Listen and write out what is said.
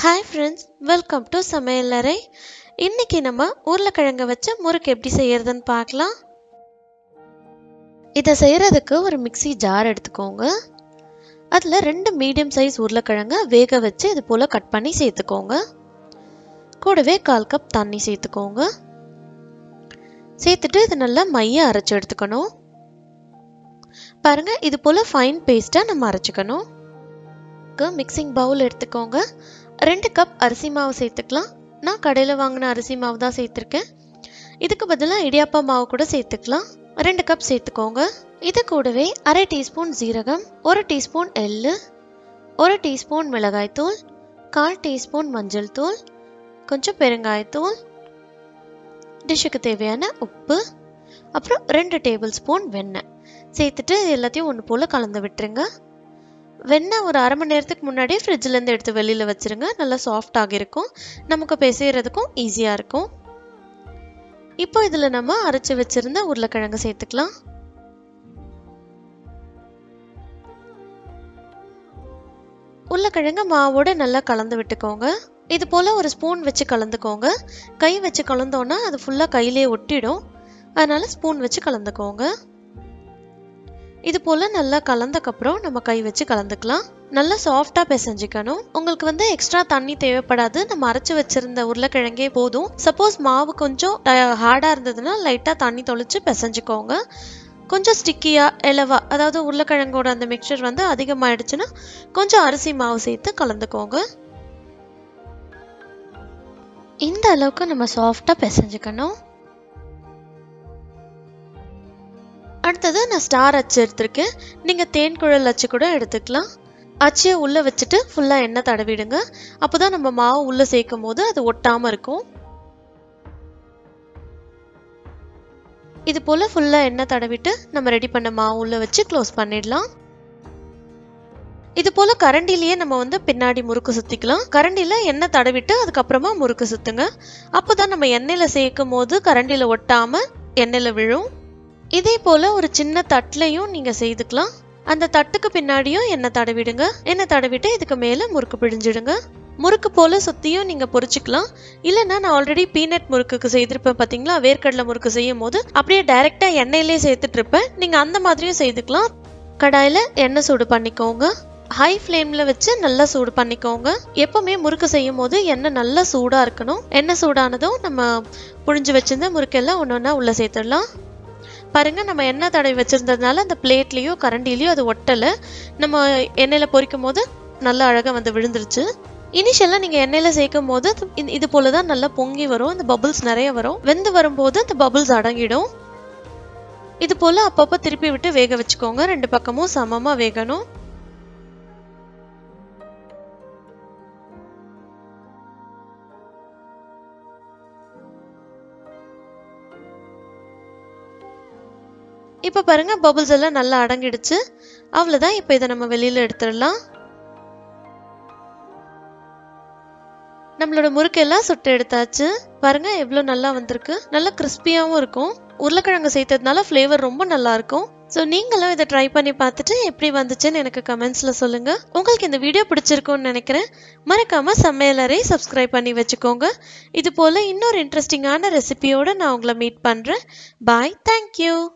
hi friends welcome to சமையலறை இன்னைக்கு நம்ம உருளைக்கிழங்க வச்சு முறுக்கு எப்படி செய்யறதுன்னு பார்க்கலாம் இதை செய்யறதுக்கு ஒரு மிக்ஸி ஜார் எடுத்துக்கோங்க அதில் ரெண்டு மீடியம் சைஸ் உருளைக்கிழங்க வேக வச்சு இது போல் கட் பண்ணி சேர்த்துக்கோங்க கூடவே கால் கப் தண்ணி சேர்த்துக்கோங்க சேர்த்துட்டு இது நல்லா மைய அரைச்சி எடுத்துக்கணும் பாருங்க இது போல் ஃபைன் பேஸ்ட்டாக நம்ம அரைச்சிக்கணும் மிக்சிங் பவுல் எடுத்துக்கோங்க ரெண்டு கப் அரிசி மாவு சேர்த்துக்கலாம் நான் கடையில் வாங்கின அரிசி மாவு தான் சேர்த்துருக்கேன் இதுக்கு பதிலாக இடியாப்பா மாவு கூட சேர்த்துக்கலாம் ரெண்டு கப் சேர்த்துக்கோங்க இது கூடவே அரை டீஸ்பூன் ஜீரகம் ஒரு டீஸ்பூன் எள்ளு ஒரு டீஸ்பூன் மிளகாய்த்தூள் கால் டீஸ்பூன் மஞ்சள் தூள் கொஞ்சம் பெருங்காயத்தூள் டிஷ்ஷுக்கு தேவையான உப்பு அப்புறம் ரெண்டு டேபிள் ஸ்பூன் வெண்ணெய் சேர்த்துட்டு எல்லாத்தையும் ஒன்று போல் கலந்து விட்டுருங்க வெண்ணெய் ஒரு அரை மணி நேரத்துக்கு முன்னாடி ஃப்ரிட்ஜ்லேருந்து எடுத்து வெளியில் வச்சுருங்க நல்லா சாஃப்டாக இருக்கும் நமக்கு பிசைகிறதுக்கும் ஈஸியாக இருக்கும் இப்போ இதில் நம்ம அரைச்சி வச்சுருந்த உருளைக்கிழங்கு சேர்த்துக்கலாம் உருளைக்கிழங்கு மாவோட நல்லா கலந்து விட்டுக்கோங்க இது போல் ஒரு ஸ்பூன் வச்சு கலந்துக்கோங்க கை வச்சு கலந்தோன்னா அது ஃபுல்லாக கையிலே ஒட்டிடும் அதனால் ஸ்பூன் வச்சு கலந்துக்கோங்க இது போல் நல்லா கலந்தக்கப்புறம் நம்ம கை வச்சு கலந்துக்கலாம் நல்லா சாஃப்டாக பிசைஞ்சிக்கணும் உங்களுக்கு வந்து எக்ஸ்ட்ரா தண்ணி தேவைப்படாது நம்ம அரைச்சி வச்சிருந்த உருளைக்கிழங்கே போதும் சப்போஸ் மாவு கொஞ்சம் ஹார்டாக இருந்ததுன்னா லைட்டாக தண்ணி தொளிச்சு பிசைஞ்சிக்கோங்க கொஞ்சம் ஸ்டிக்கியாக இலவா அதாவது உருளைக்கிழங்கோட அந்த மிக்சர் வந்து அதிகமாகிடுச்சுன்னா கொஞ்சம் அரிசி மாவு சேர்த்து கலந்துக்கோங்க இந்த அளவுக்கு நம்ம சாஃப்டாக பிசைஞ்சிக்கணும் அடுத்தது நான் ஸ்டார் அச்சு எடுத்திருக்கேன் நீங்கள் தேன் குழல் அச்சு கூட எடுத்துக்கலாம் அச்சியை உள்ளே வச்சுட்டு ஃபுல்லாக எண்ணெய் தடவிடுங்க அப்போ தான் நம்ம மாவு உள்ளே சேர்க்கும் போது அது ஒட்டாமல் இருக்கும் இது போல் ஃபுல்லாக எண்ணெய் தடவிட்டு நம்ம ரெடி பண்ண மாவு உள்ளே வச்சு க்ளோஸ் பண்ணிடலாம் இது போல் கரண்டிலேயே நம்ம வந்து பின்னாடி முறுக்கு சுற்றிக்கலாம் கரண்டியில் எண்ணெய் தடவிட்டு அதுக்கப்புறமா முறுக்கு சுற்றுங்க அப்போ தான் நம்ம எண்ணெயில் சேர்க்கும் போது கரண்டியில் ஒட்டாமல் எண்ணெயில் விழும் இதே போல் ஒரு சின்ன தட்டுலையும் நீங்கள் செய்துக்கலாம் அந்த தட்டுக்கு பின்னாடியும் எண்ணெய் தடவிடுங்க எண்ணெய் தடவிட்டு இதுக்கு மேலே முறுக்கு பிழிஞ்சிடுங்க முறுக்கு போல் சுற்றியும் நீங்கள் பொரிச்சிக்கலாம் இல்லைன்னா நான் ஆல்ரெடி பீனட் முறுக்குக்கு செய்திருப்பேன் பார்த்தீங்களா வேர்க்கடலை முறுக்கு செய்யும் போது அப்படியே டைரெக்டாக எண்ணெயிலே சேர்த்துட்டு இருப்பேன் நீங்கள் அந்த மாதிரியும் செய்துக்கலாம் கடாயில் எண்ணெய் சூடு பண்ணிக்கோங்க ஹை ஃப்ளேமில் வச்சு நல்லா சூடு பண்ணிக்கோங்க எப்போவுமே முறுக்கு செய்யும் போது எண்ணெய் நல்லா சூடாக இருக்கணும் எண்ணெய் சூடானதும் நம்ம புழிஞ்சு வச்சிருந்த முறுக்கெல்லாம் ஒன்று ஒன்றா உள்ளே சேர்த்துடலாம் பாருங்க நம்ம எண்ணெய் தடவி வச்சிருந்ததுனால அந்த பிளேட்லேயோ கரண்டிலையோ அது ஒட்டலை நம்ம எண்ணெயில் பொரிக்கும் போது நல்லா அழகாக வந்து விழுந்துருச்சு இனிஷியலாக நீங்கள் எண்ணெயில் சேர்க்கும் போது இது போல தான் நல்லா பொங்கி வரும் அந்த பபுள்ஸ் நிறைய வரும் வெந்து வரும்போது அந்த பபுள்ஸ் அடங்கிடும் இது போல் அப்பப்போ திருப்பி விட்டு வேக வச்சுக்கோங்க ரெண்டு பக்கமும் சமமாக வேகணும் இப்போ பாருங்க பபுள்ஸ் எல்லாம் நல்லா அடங்கிடுச்சு அவ்வளோதான் இப்போ இதை நம்ம வெளியில் எடுத்துடலாம் நம்மளோட முறுக்கெல்லாம் சுட்டு எடுத்தாச்சு பாருங்க எவ்வளோ நல்லா வந்திருக்கு நல்லா கிறிஸ்பியாகவும் இருக்கும் உருளைக்கிழங்கு சேர்த்ததுனால ஃப்ளேவர் ரொம்ப நல்லா இருக்கும் ஸோ நீங்களும் இதை ட்ரை பண்ணி பார்த்துட்டு எப்படி வந்துச்சுன்னு எனக்கு கமெண்ட்ஸில் சொல்லுங்கள் உங்களுக்கு இந்த வீடியோ பிடிச்சிருக்கும்னு நினைக்கிறேன் மறக்காமல் சமையலறை சப்ஸ்கிரைப் பண்ணி வச்சுக்கோங்க இது போல் இன்னொரு இன்ட்ரெஸ்டிங்கான ரெசிபியோடு நான் உங்களை மீட் பண்ணுறேன் பாய் தேங்க்யூ